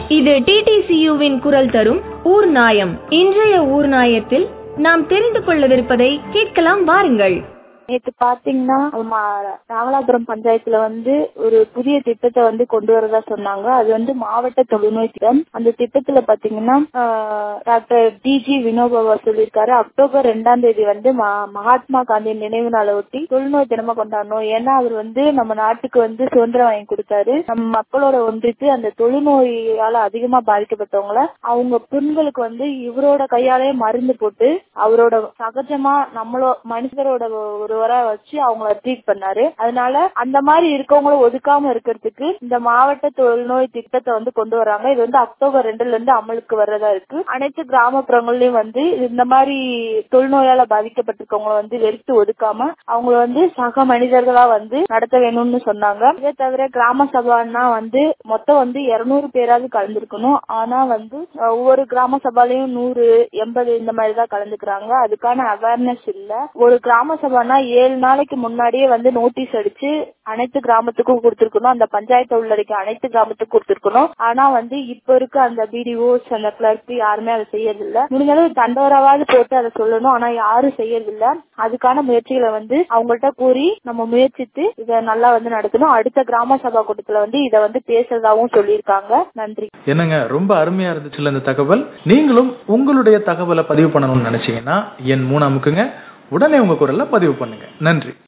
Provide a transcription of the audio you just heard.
இது டிடிசியுவின் குரல் தரும் ஊர் நாயம் இன்றைய ஊர் நாயத்தில் நாம் தெரிந்து கொள்ளவிருப்பதை கேட்கலாம் வாருங்கள் நேத்து பாத்தீங்கன்னா ம- ராமநாதபுரம் பஞ்சாயத்துல வந்து ஒரு புதிய திட்டத்தை வந்து கொண்டு வரதா சொன்னாங்க அது வந்து மாவட்ட தொழுநோய் திட்டம் அந்த திட்டத்துல பாத்தீங்கன்னா ஆஹ், டாக்டர் டிஜி வினோபாபா சொல்லியிருக்காரு அக்டோபர் ரெண்டாம் தேதி வந்து ம- மகாத்மா காந்தி நினைவு நாளை ஒட்டி தொழுநோய் தினமா கொண்டாடணும் ஏன்னா அவர் வந்து நம்ம நாட்டுக்கு வந்து சுதந்திரம் வாங்கி கொடுத்தாரு நம்ம மக்களோட ஒன்றித்து அந்த தொழுநோயால அதிகமா பாதிக்கப்பட்டவங்கள அவங்க புண்களுக்கு வந்து இவரோட கையாலே மருந்து போட்டு அவரோட சகஜமா நம்மளோ மனுஷரோட ஒருவரா வச்சு அவங்கள ட்ரீட் பண்ணாரு அதனால அந்த மாதிரி இருக்கவங்கள ஒதுக்காம இருக்கிறதுக்கு இந்த மாவட்ட தொழுநோய் திட்டத்தை வந்து கொண்டு வராங்க இது வந்து அக்டோபர் ரெண்டுல இருந்து அமலுக்கு வர்றதா இருக்கு அனைத்து கிராமப்புறங்கள்லயும் வந்து இந்த மாதிரி தொழுநோயால பாதிக்கப்பட்டிருக்கவங்கள வந்து வெறுத்து ஒதுக்காம அவங்கள வந்து சக மனிதர்களா வந்து நடத்த வேணும்னு சொன்னாங்க இதை தவிர கிராம சபான்னா வந்து மொத்தம் வந்து இருநூறு பேராவது கலந்துருக்கணும் ஆனா வந்து அஹ், ஒவ்வொரு கிராம சபாலையும் நூறு எண்பது இந்த மாதிரி தான் கலந்துக்கிறாங்க அதுக்கான அவேர்னஸ் இல்ல ஒரு கிராம சபானா ஏழு நாளைக்கு முன்னாடியே வந்து நோட்டீஸ் அடிச்சு அனைத்து கிராமத்துக்கும் கொடுத்திருக்கணும் அந்த பஞ்சாயத்து உள்ளடக்கி அனைத்து கிராமத்துக்கும் கொடுத்திருக்கணும் ஆனா வந்து இப்ப இருக்க அந்த பிடிஓஸ் அந்த கிளர்க் யாருமே அதை செய்யறது இல்ல முடிஞ்ச அளவு தண்டோராவது போட்டு அதை சொல்லணும் ஆனா யாரும் செய்யறது இல்ல அதுக்கான முயற்சிகளை வந்து அவங்கள்ட்ட கூறி நம்ம முயற்சித்து இதை நல்லா வந்து நடத்தணும் அடுத்த கிராம சபா கூட்டத்துல வந்து இதை வந்து பேசுறதாவும் சொல்லியிருக்காங்க நன்றி என்னங்க ரொம்ப அருமையா இருந்துச்சுல்ல இந்த தகவல் நீங்களும் உங்களுடைய தகவலை பதிவு பண்ணணும்னு நினைச்சீங்கன்னா என் மூணு அமுக்குங்க உடனே உங்க குரல்ல பதிவு பண்ணுங்க நன்றி